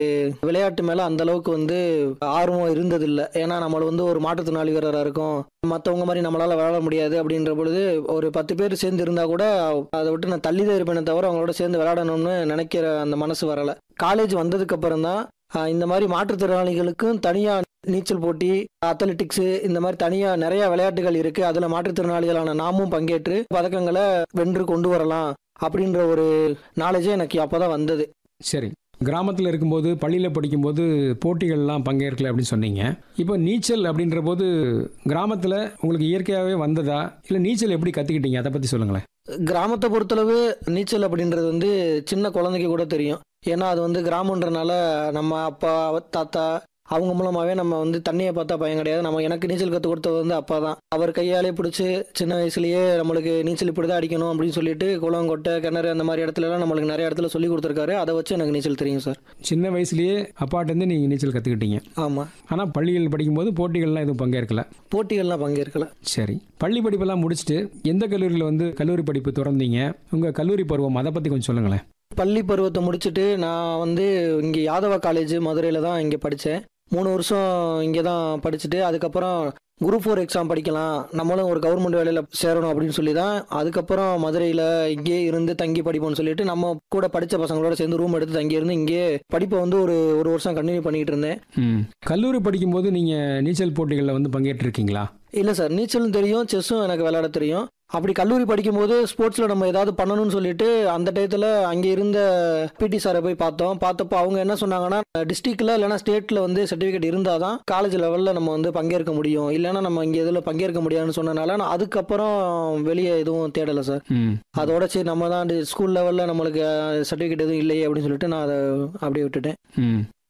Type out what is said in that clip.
விளையாட்டு மேல அந்த அளவுக்கு வந்து ஆர்வம் இருந்ததில்லை ஏன்னா நம்மள வந்து ஒரு மாற்றுத்திறனாளி வீரராக இருக்கும் மற்றவங்க மாதிரி நம்மளால விளையாட முடியாது அப்படின்ற பொழுது ஒரு பத்து பேர் சேர்ந்து இருந்தா கூட அதை விட்டு நான் தள்ளி தான் இருப்பேனே தவிர அவங்களோட சேர்ந்து விளையாடணும்னு நினைக்கிற அந்த மனசு வரல காலேஜ் வந்ததுக்கு அப்புறம் தான் ஆஹ், இந்த மாதிரி மாற்றுத்திறனாளிகளுக்கும் தனியா நீச்சல் போட்டி அத்லெட்டிக்ஸ் இந்த மாதிரி தனியா நிறைய விளையாட்டுகள் இருக்கு அதுல மாற்றுத்திறனாளிகளான நாமும் பங்கேற்று பதக்கங்களை வென்று கொண்டு வரலாம் அப்படின்ற ஒரு நாலேஜே எனக்கு அப்பதான் வந்தது சரி கிராமத்தில் இருக்கும்போது பள்ளியில் படிக்கும்போது போட்டிகள்லாம் பங்கேற்கல அப்படின்னு சொன்னீங்க இப்போ நீச்சல் அப்படின்ற போது கிராமத்தில் உங்களுக்கு இயற்கையாகவே வந்ததா இல்லை நீச்சல் எப்படி கற்றுக்கிட்டீங்க அதை பற்றி சொல்லுங்களேன் கிராமத்தை பொறுத்தளவு நீச்சல் அப்படின்றது வந்து சின்ன குழந்தைக்கு கூட தெரியும் ஏன்னா அது வந்து கிராமன்றனால நம்ம அப்பா தாத்தா அவங்க மூலமாவே நம்ம வந்து தண்ணியை பார்த்தா பயம் கிடையாது நம்ம எனக்கு நீச்சல் கற்றுக் கொடுத்தது வந்து அப்பா தான் அவர் கையாலே பிடிச்சி சின்ன வயசுலயே நம்மளுக்கு நீச்சல் இப்படி தான் அடிக்கணும் அப்படின்னு சொல்லிட்டு குளம் கொட்டை கிணறு அந்த மாதிரி இடத்துல எல்லாம் நம்மளுக்கு நிறைய இடத்துல சொல்லி கொடுத்துருக்காரு அதை வச்சு எனக்கு நீச்சல் தெரியும் சார் சின்ன வயசுலேயே அப்பாட்டேருந்து நீங்கள் நீச்சல் கற்றுக்கிட்டீங்க ஆமா ஆனால் பள்ளிகள் படிக்கும்போது போட்டிகள்லாம் எதுவும் பங்கேற்கல போட்டிகள்லாம் பங்கேற்கல சரி பள்ளி படிப்பெல்லாம் முடிச்சுட்டு எந்த கல்லூரியில் வந்து கல்லூரி படிப்பு திறந்தீங்க உங்கள் கல்லூரி பருவம் அதை பற்றி கொஞ்சம் சொல்லுங்களேன் பள்ளி பருவத்தை முடிச்சுட்டு நான் வந்து இங்கே யாதவா காலேஜ் மதுரையில் தான் இங்கே படித்தேன் மூணு வருஷம் இங்கே தான் படிச்சுட்டு அதுக்கப்புறம் குரூப் ஃபோர் எக்ஸாம் படிக்கலாம் நம்மளும் ஒரு கவர்மெண்ட் வேலையில் சேரணும் அப்படின்னு சொல்லி தான் அதுக்கப்புறம் மதுரையில் இங்கேயே இருந்து தங்கி படிப்போம்னு சொல்லிட்டு நம்ம கூட படித்த பசங்களோட சேர்ந்து ரூம் எடுத்து தங்கி இருந்து இங்கே படிப்பை வந்து ஒரு ஒரு வருஷம் கண்டினியூ பண்ணிட்டு இருந்தேன் ம் கல்லூரி படிக்கும்போது நீங்கள் நீச்சல் போட்டிகளில் வந்து பங்கேற்றிருக்கீங்களா இல்லை சார் நீச்சலும் தெரியும் செஸ்ஸும் எனக்கு விளையாட தெரியும் அப்படி கல்லூரி படிக்கும்போது ஸ்போர்ட்ஸில் நம்ம ஏதாவது பண்ணணும்னு சொல்லிட்டு அந்த டயத்தில் அங்கே இருந்த பிடி சாரை போய் பார்த்தோம் பார்த்தப்போ அவங்க என்ன சொன்னாங்கன்னா டிஸ்ட்ரிக்ட்ல இல்லைனா ஸ்டேட்டில் வந்து சர்டிஃபிகேட் இருந்தால் தான் காலேஜ் லெவலில் நம்ம வந்து பங்கேற்க முடியும் இல்லைன்னா நம்ம இங்கே இதில் பங்கேற்க முடியாதுன்னு சொன்னனால நான் அதுக்கப்புறம் வெளியே எதுவும் தேடலை சார் ம் அதோட சரி நம்ம தான் ஸ்கூல் லெவலில் நம்மளுக்கு சர்டிஃபிகேட் எதுவும் இல்லையே அப்படின்னு சொல்லிட்டு நான் அதை அப்படியே விட்டுட்டேன் ம்